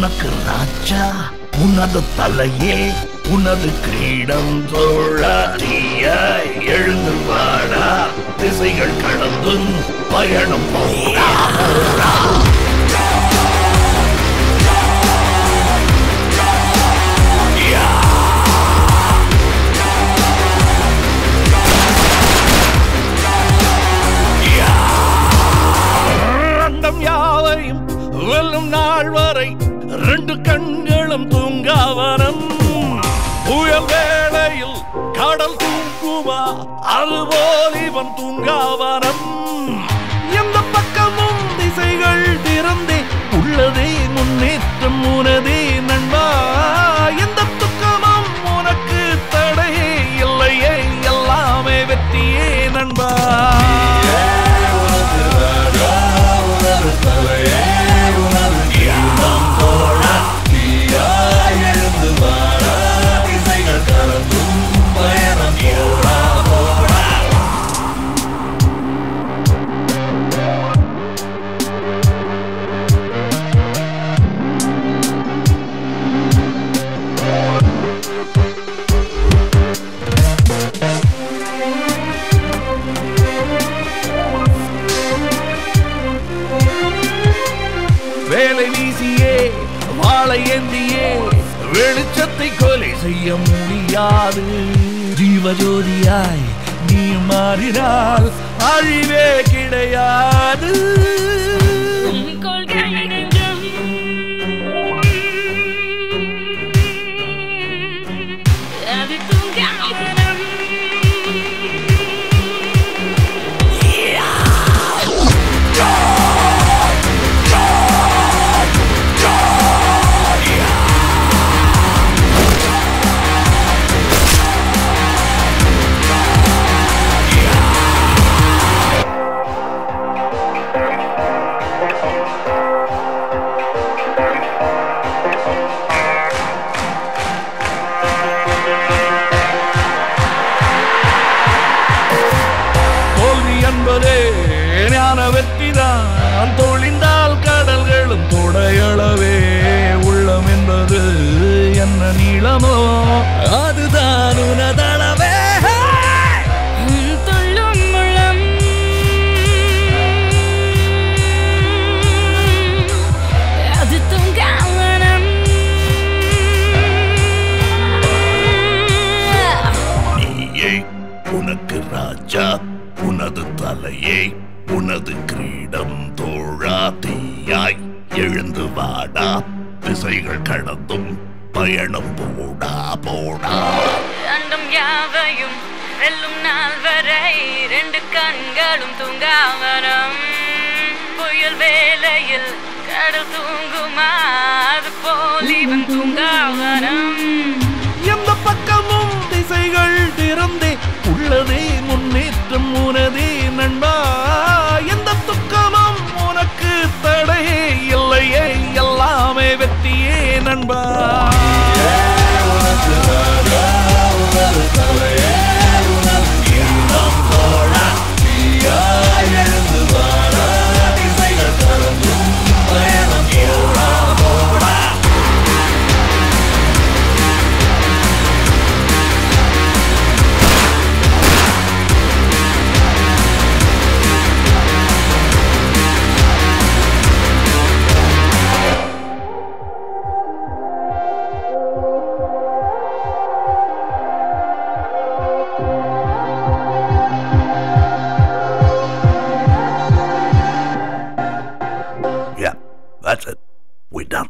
உனக்கு ராஜா உனது தலையே உனது கிரீடம் தோழாதியாய் எழுந்து வாடா திசைகள் கடந்தும் பயணம் போடா போடா அண்டம் யாவையும் வெல்லும் நாள் வரை ரெண்டு கண்களும் தூங்காவரம் புயல் வேளையில் கடல் தூங்குமா அதுபோல் இவன் தூங்காவரம் எந்த பக்கமும் திசைகள் திறந்தே உள்ளதே முன்னேற்றம் உனதே நண்பா எந்த துக்கமும் உனக்கு தடையே இல்லையே எல்லாமே வெற்றியே நண்பா வேலை வீசியே வாழை ஏந்தியே வெளிச்சத்தை கொலை செய்ய முடியாது ஜீவஜோதியாய் நீ மாறினால் அழிவே கிடையாது கொள்கை நெஞ்சம் அது தூங்காமனம் தோல்வி என்பதே ஞான வெற்றிதான் தொழிந்தால் கடல்களும் தொடையளவே உள்ளம் என்பது என்ன நீளமோ அதுதான் உனதளவே துள்ளும் முழம் அது தூங்காமனம் நீயே உனக்கு ராஜா உனது தலையே உனது கிரீடம் தோழா தீயாய் எழுந்து வாடா திசைகள் கடந்தும் பயணம் போடா போடா அண்டம் யாவையும் வெல்லும் நாள் வரை ரெண்டு கண்களும் தூங்காமரம் புயல் வேளையில் கடல் தூங்குமா அது போல் இவன் தூங்காமரம் எந்த பக்கமும் திசைகள் திறந்தே உள்ளதே முன்னேற்றம் உனதே நண்பா எந்த துக்கமும் உனக்கு தடையே இல்லையே எல்லாமே வெற்றியே நண்பா Yeah, that's it. We're done.